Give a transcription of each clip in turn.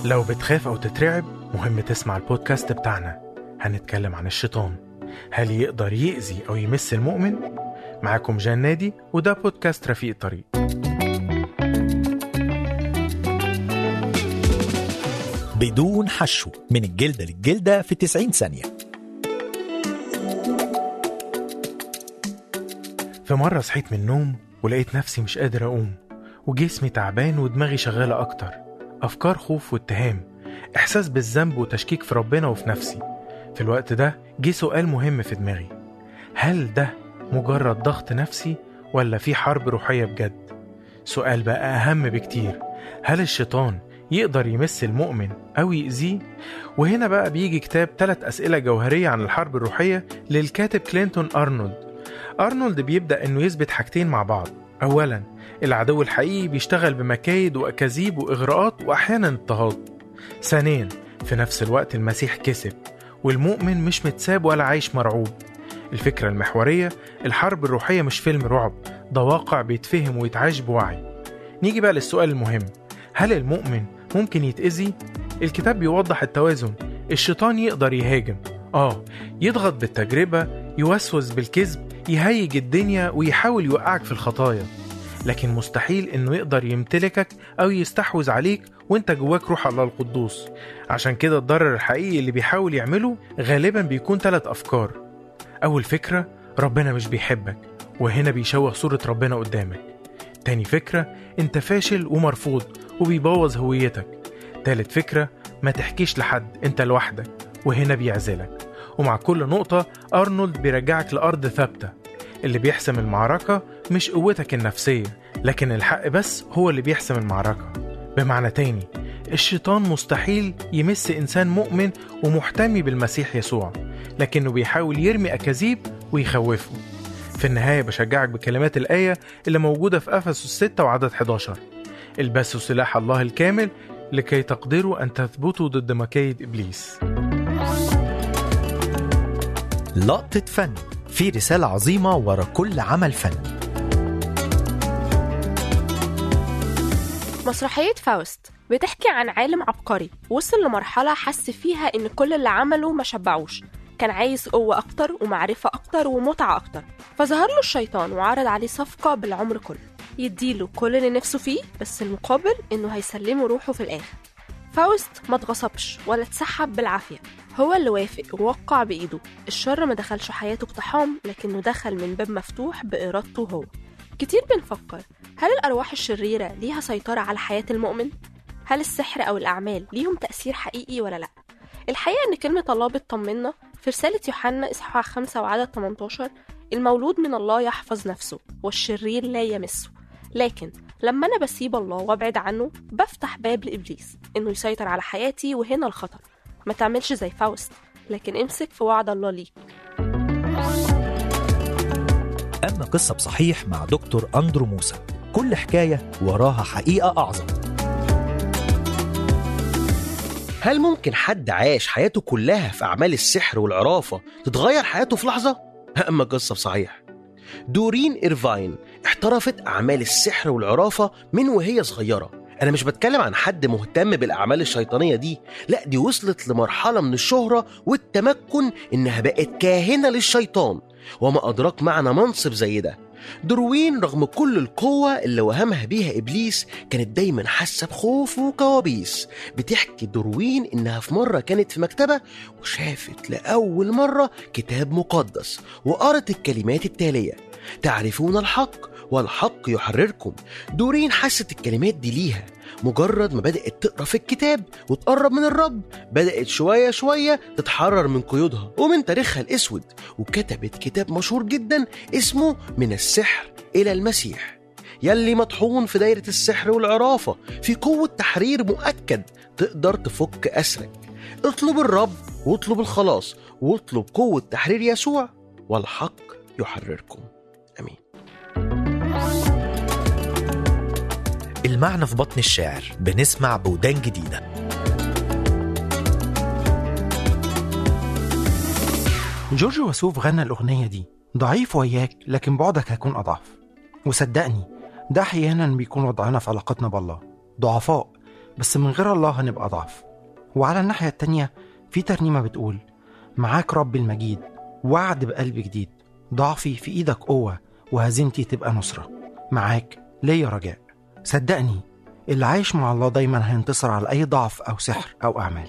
لو بتخاف أو تترعب مهم تسمع البودكاست بتاعنا هنتكلم عن الشيطان هل يقدر يأذي أو يمس المؤمن؟ معاكم جان نادي وده بودكاست رفيق الطريق بدون حشو من الجلدة للجلدة في 90 ثانية في مرة صحيت من النوم ولقيت نفسي مش قادر أقوم وجسمي تعبان ودماغي شغالة أكتر أفكار خوف واتهام إحساس بالذنب وتشكيك في ربنا وفي نفسي في الوقت ده جه سؤال مهم في دماغي هل ده مجرد ضغط نفسي ولا في حرب روحية بجد؟ سؤال بقى أهم بكتير هل الشيطان يقدر يمس المؤمن أو يأذيه؟ وهنا بقى بيجي كتاب ثلاث أسئلة جوهرية عن الحرب الروحية للكاتب كلينتون أرنولد أرنولد بيبدأ إنه يثبت حاجتين مع بعض أولا العدو الحقيقي بيشتغل بمكايد وأكاذيب وإغراءات وأحيانا اضطهاد ثانيا في نفس الوقت المسيح كسب والمؤمن مش متساب ولا عايش مرعوب الفكرة المحورية الحرب الروحية مش فيلم رعب ده واقع بيتفهم ويتعاش بوعي نيجي بقى للسؤال المهم هل المؤمن ممكن يتأذي؟ الكتاب بيوضح التوازن الشيطان يقدر يهاجم آه يضغط بالتجربة يوسوس بالكذب يهيج الدنيا ويحاول يوقعك في الخطايا لكن مستحيل انه يقدر يمتلكك او يستحوذ عليك وانت جواك روح الله القدوس عشان كده الضرر الحقيقي اللي بيحاول يعمله غالبا بيكون ثلاث افكار اول فكرة ربنا مش بيحبك وهنا بيشوه صورة ربنا قدامك تاني فكرة انت فاشل ومرفوض وبيبوظ هويتك تالت فكرة ما تحكيش لحد انت لوحدك وهنا بيعزلك ومع كل نقطة أرنولد بيرجعك لأرض ثابتة اللي بيحسم المعركة مش قوتك النفسية لكن الحق بس هو اللي بيحسم المعركة بمعنى تاني الشيطان مستحيل يمس إنسان مؤمن ومحتمي بالمسيح يسوع لكنه بيحاول يرمي أكاذيب ويخوفه في النهاية بشجعك بكلمات الآية اللي موجودة في أفسس 6 وعدد 11 البسوا سلاح الله الكامل لكي تقدروا أن تثبتوا ضد مكايد إبليس لقطة فن في رسالة عظيمة ورا كل عمل فني مسرحية فاوست بتحكي عن عالم عبقري وصل لمرحلة حس فيها إن كل اللي عمله ما شبعوش كان عايز قوة أكتر ومعرفة أكتر ومتعة أكتر فظهر له الشيطان وعرض عليه صفقة بالعمر كله يديله كل اللي نفسه فيه بس المقابل إنه هيسلمه روحه في الآخر فاوست ما اتغصبش ولا اتسحب بالعافية هو اللي وافق ووقع بإيده الشر ما دخلش حياته اقتحام لكنه دخل من باب مفتوح بإرادته هو كتير بنفكر هل الأرواح الشريرة ليها سيطرة على حياة المؤمن؟ هل السحر أو الأعمال ليهم تأثير حقيقي ولا لأ؟ الحقيقة إن كلمة الله بتطمنا في رسالة يوحنا إصحاح 5 وعدد 18 المولود من الله يحفظ نفسه والشرير لا يمسه لكن لما أنا بسيب الله وأبعد عنه بفتح باب لإبليس إنه يسيطر على حياتي وهنا الخطر ما تعملش زي فاوست لكن امسك في وعد الله ليك أما قصة بصحيح مع دكتور أندرو موسى كل حكاية وراها حقيقة أعظم هل ممكن حد عاش حياته كلها في أعمال السحر والعرافة تتغير حياته في لحظة؟ أما قصة بصحيح دورين إيرفاين احترفت أعمال السحر والعرافة من وهي صغيرة أنا مش بتكلم عن حد مهتم بالأعمال الشيطانية دي لا دي وصلت لمرحلة من الشهرة والتمكن إنها بقت كاهنة للشيطان وما أدراك معنى منصب زي ده دروين رغم كل القوة اللي وهمها بيها إبليس كانت دايما حاسة بخوف وكوابيس بتحكي دروين إنها في مرة كانت في مكتبة وشافت لأول مرة كتاب مقدس وقرت الكلمات التالية تعرفون الحق والحق يحرركم دورين حست الكلمات دي ليها مجرد ما بدأت تقرا في الكتاب وتقرب من الرب بدأت شوية شوية تتحرر من قيودها ومن تاريخها الأسود وكتبت كتاب مشهور جدا اسمه من السحر إلى المسيح يلي مطحون في دايرة السحر والعرافة في قوة تحرير مؤكد تقدر تفك أسرك اطلب الرب واطلب الخلاص واطلب قوة تحرير يسوع والحق يحرركم امين المعنى في بطن الشاعر بنسمع بودان جديدة جورج وسوف غنى الأغنية دي ضعيف وياك لكن بعدك هيكون أضعف وصدقني ده أحيانا بيكون وضعنا في علاقتنا بالله ضعفاء بس من غير الله هنبقى ضعف وعلى الناحية التانية في ترنيمة بتقول معاك رب المجيد وعد بقلب جديد ضعفي في ايدك قوة وهزيمتي تبقى نصرة معاك ليا رجاء صدقني اللي عايش مع الله دايما هينتصر على أي ضعف أو سحر أو أعمال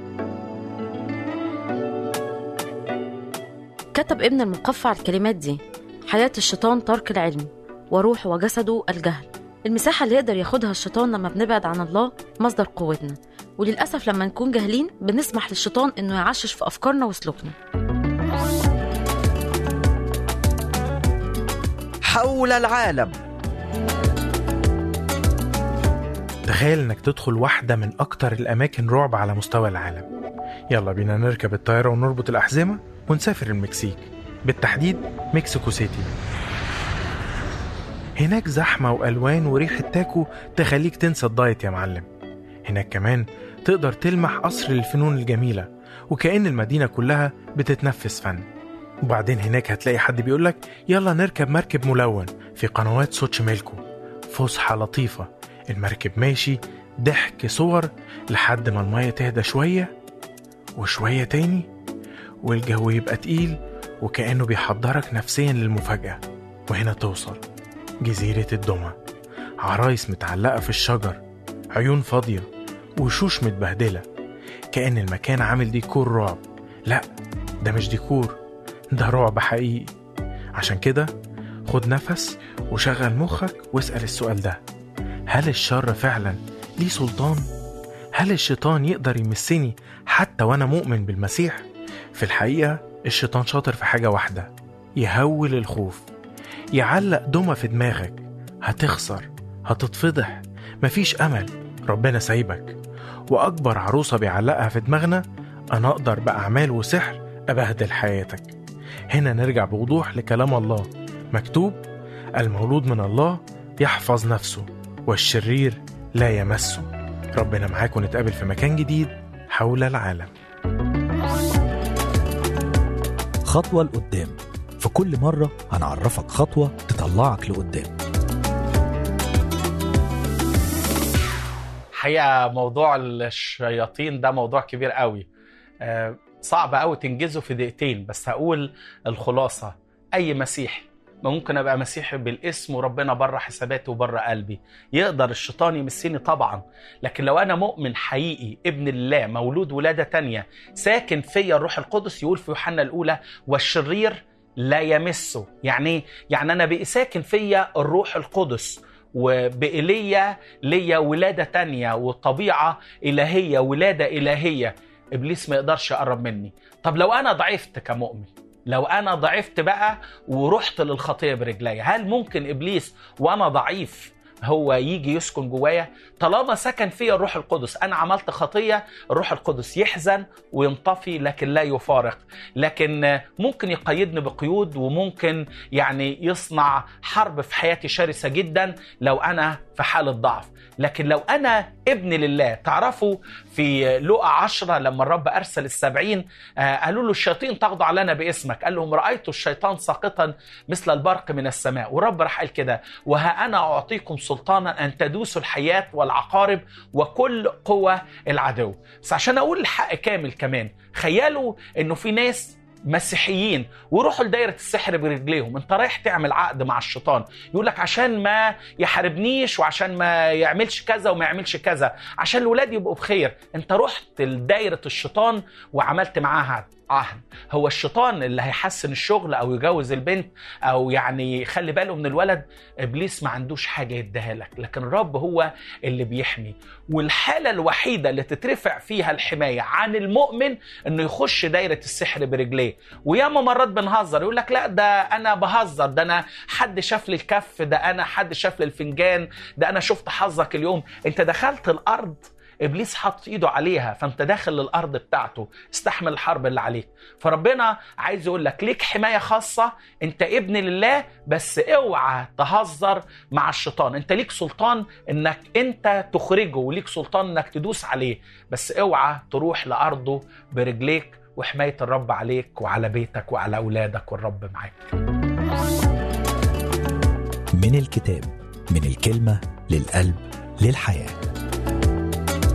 كتب ابن المقفع الكلمات دي حياة الشيطان ترك العلم وروح وجسده الجهل المساحة اللي يقدر ياخدها الشيطان لما بنبعد عن الله مصدر قوتنا وللأسف لما نكون جاهلين بنسمح للشيطان إنه يعشش في أفكارنا وسلوكنا حول العالم تخيل انك تدخل واحدة من أكتر الأماكن رعب على مستوى العالم يلا بينا نركب الطيارة ونربط الأحزمة ونسافر المكسيك بالتحديد مكسيكو سيتي هناك زحمة وألوان وريحة تاكو تخليك تنسى الدايت يا معلم هناك كمان تقدر تلمح قصر الفنون الجميلة وكأن المدينة كلها بتتنفس فن وبعدين هناك هتلاقي حد بيقولك يلا نركب مركب ملون في قنوات سوتشيميلكو فسحة لطيفة المركب ماشي ضحك صور لحد ما المية تهدى شوية وشوية تاني والجو يبقى تقيل وكأنه بيحضرك نفسيا للمفاجأة وهنا توصل جزيرة الدمى عرايس متعلقة في الشجر عيون فاضية وشوش متبهدلة كأن المكان عامل ديكور رعب لا ده مش ديكور ده رعب حقيقي عشان كده خد نفس وشغل مخك واسأل السؤال ده هل الشر فعلا ليه سلطان؟ هل الشيطان يقدر يمسني حتى وأنا مؤمن بالمسيح؟ في الحقيقة الشيطان شاطر في حاجة واحدة يهول الخوف يعلق دمى في دماغك هتخسر هتتفضح مفيش أمل ربنا سايبك وأكبر عروسة بيعلقها في دماغنا أنا أقدر بأعمال وسحر أبهدل حياتك هنا نرجع بوضوح لكلام الله مكتوب المولود من الله يحفظ نفسه والشرير لا يمسه ربنا معاك ونتقابل في مكان جديد حول العالم خطوة لقدام في كل مرة هنعرفك خطوة تطلعك لقدام حقيقة موضوع الشياطين ده موضوع كبير قوي آه، صعب قوي تنجزه في دقيقتين بس هقول الخلاصة أي مسيحي ما ممكن ابقى مسيحي بالاسم وربنا بره حساباتي وبره قلبي يقدر الشيطان يمسني طبعا لكن لو انا مؤمن حقيقي ابن الله مولود ولاده تانية ساكن فيا الروح القدس يقول في يوحنا الاولى والشرير لا يمسه يعني إيه؟ يعني انا بقي ساكن فيا الروح القدس وبإيليا ليا ولادة تانية وطبيعة إلهية ولادة إلهية إبليس ما يقدرش يقرب مني طب لو أنا ضعفت كمؤمن لو انا ضعفت بقى ورحت للخطيه برجلي هل ممكن ابليس وانا ضعيف هو يجي يسكن جوايا طالما سكن فيا الروح القدس انا عملت خطيه الروح القدس يحزن وينطفي لكن لا يفارق لكن ممكن يقيدني بقيود وممكن يعني يصنع حرب في حياتي شرسه جدا لو انا في حاله ضعف لكن لو انا ابن لله تعرفوا في لقى عشرة لما الرب ارسل السبعين آه قالوا له الشياطين تخضع لنا باسمك قال لهم رايت الشيطان ساقطا مثل البرق من السماء والرب راح قال كده وها انا اعطيكم سلطانا ان تدوسوا الحياه والعقارب وكل قوى العدو بس عشان اقول الحق كامل كمان خيالوا انه في ناس مسيحيين ويروحوا لدايره السحر برجليهم انت رايح تعمل عقد مع الشيطان يقول لك عشان ما يحاربنيش وعشان ما يعملش كذا وما يعملش كذا عشان الولاد يبقوا بخير انت رحت لدايره الشيطان وعملت معاه عقد عهد هو الشيطان اللي هيحسن الشغل او يجوز البنت او يعني يخلي باله من الولد ابليس ما عندوش حاجه يديها لك لكن الرب هو اللي بيحمي والحاله الوحيده اللي تترفع فيها الحمايه عن المؤمن انه يخش دايره السحر برجليه وياما مرات بنهزر يقول لك لا ده انا بهزر ده انا حد شاف لي الكف ده انا حد شاف لي الفنجان ده انا شفت حظك اليوم انت دخلت الارض ابليس حط ايده عليها فانت داخل للارض بتاعته استحمل الحرب اللي عليك فربنا عايز يقول لك ليك حمايه خاصه انت ابن لله بس اوعى تهزر مع الشيطان انت ليك سلطان انك انت تخرجه وليك سلطان انك تدوس عليه بس اوعى تروح لارضه برجليك وحمايه الرب عليك وعلى بيتك وعلى اولادك والرب معاك من الكتاب من الكلمة للقلب للحياة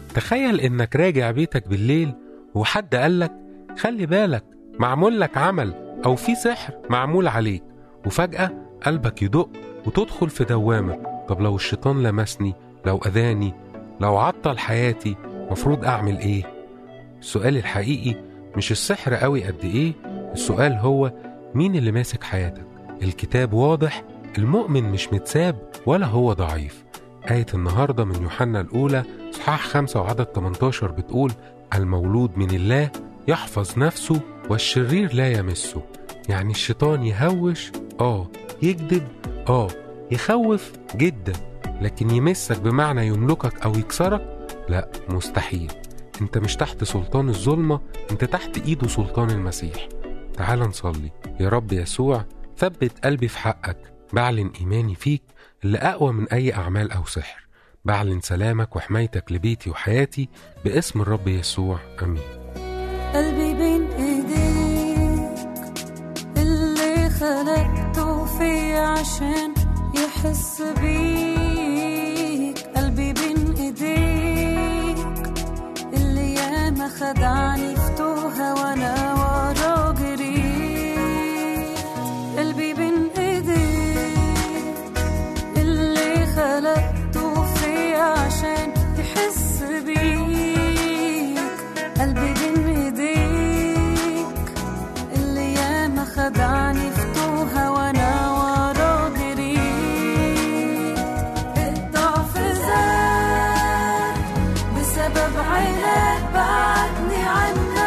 تخيل إنك راجع بيتك بالليل وحد قالك خلي بالك معمول لك عمل أو في سحر معمول عليك وفجأة قلبك يدق وتدخل في دوامة طب لو الشيطان لمسني لو أذاني لو عطل حياتي مفروض أعمل إيه؟ السؤال الحقيقي مش السحر قوي قد إيه السؤال هو مين اللي ماسك حياتك الكتاب واضح المؤمن مش متساب ولا هو ضعيف آية النهاردة من يوحنا الأولى صحاح 5 وعدد 18 بتقول المولود من الله يحفظ نفسه والشرير لا يمسه يعني الشيطان يهوش آه يكذب آه يخوف جدا لكن يمسك بمعنى يملكك أو يكسرك لا مستحيل انت مش تحت سلطان الظلمة انت تحت ايده سلطان المسيح تعال نصلي يا رب يسوع ثبت قلبي في حقك بعلن إيماني فيك اللي أقوى من أي أعمال أو سحر بعلن سلامك وحمايتك لبيتي وحياتي باسم الرب يسوع أمين قلبي بين ايديك اللي خلقته في عشان يحس بيك قلبي بين ايديك اللي ياما خدعني في توها وانا ورا جريت قلبي بين ايديك اللي خلقته في عشان يحس بيك قلبي بين ايديك اللي ياما خدعني في توها وانا ورا جريت الضعف زاد بسبب عينك بعدني عنك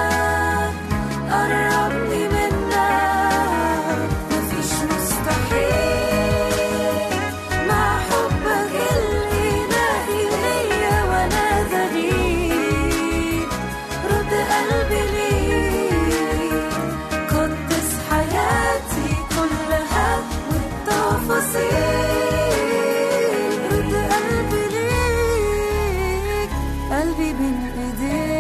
قربني منك مفيش مستحيل مع حبك الإلهي ليا وانا غريب رد قلبي ليك قدس حياتي كلها والتفاصيل رد قلبي ليك قلبي بين ايديك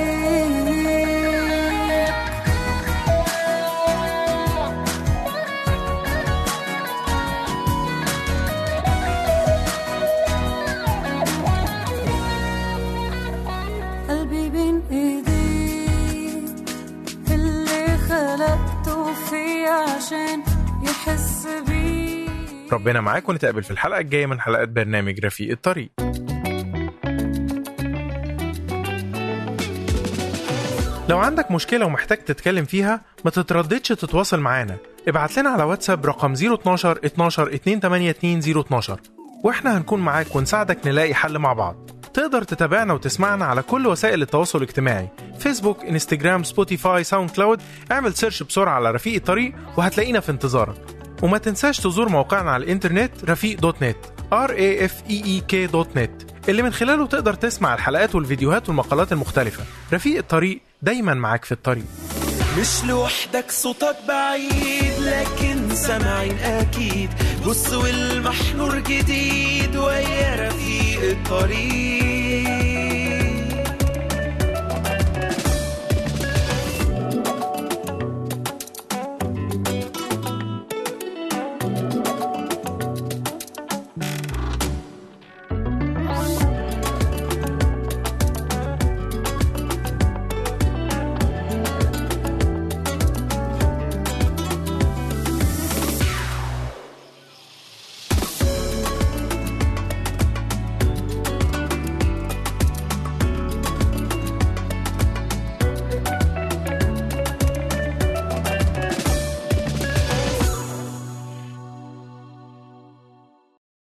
قلبي بين ايديك اللي خلقته في عشان يحس بيك ربنا معاك ونتقابل في الحلقة الجاية من حلقات برنامج رفيق الطريق لو عندك مشكلة ومحتاج تتكلم فيها ما تترددش تتواصل معانا ابعت لنا على واتساب رقم 012 12 282 012 واحنا هنكون معاك ونساعدك نلاقي حل مع بعض تقدر تتابعنا وتسمعنا على كل وسائل التواصل الاجتماعي فيسبوك انستجرام سبوتيفاي ساوند كلاود اعمل سيرش بسرعة على رفيق الطريق وهتلاقينا في انتظارك وما تنساش تزور موقعنا على الانترنت رفيق دوت نت r a f e e k دوت نت اللي من خلاله تقدر تسمع الحلقات والفيديوهات والمقالات المختلفة رفيق الطريق دايما معاك في الطريق مش لوحدك صوتك بعيد لكن سامعين اكيد بص والمحنور جديد ويا رفيق الطريق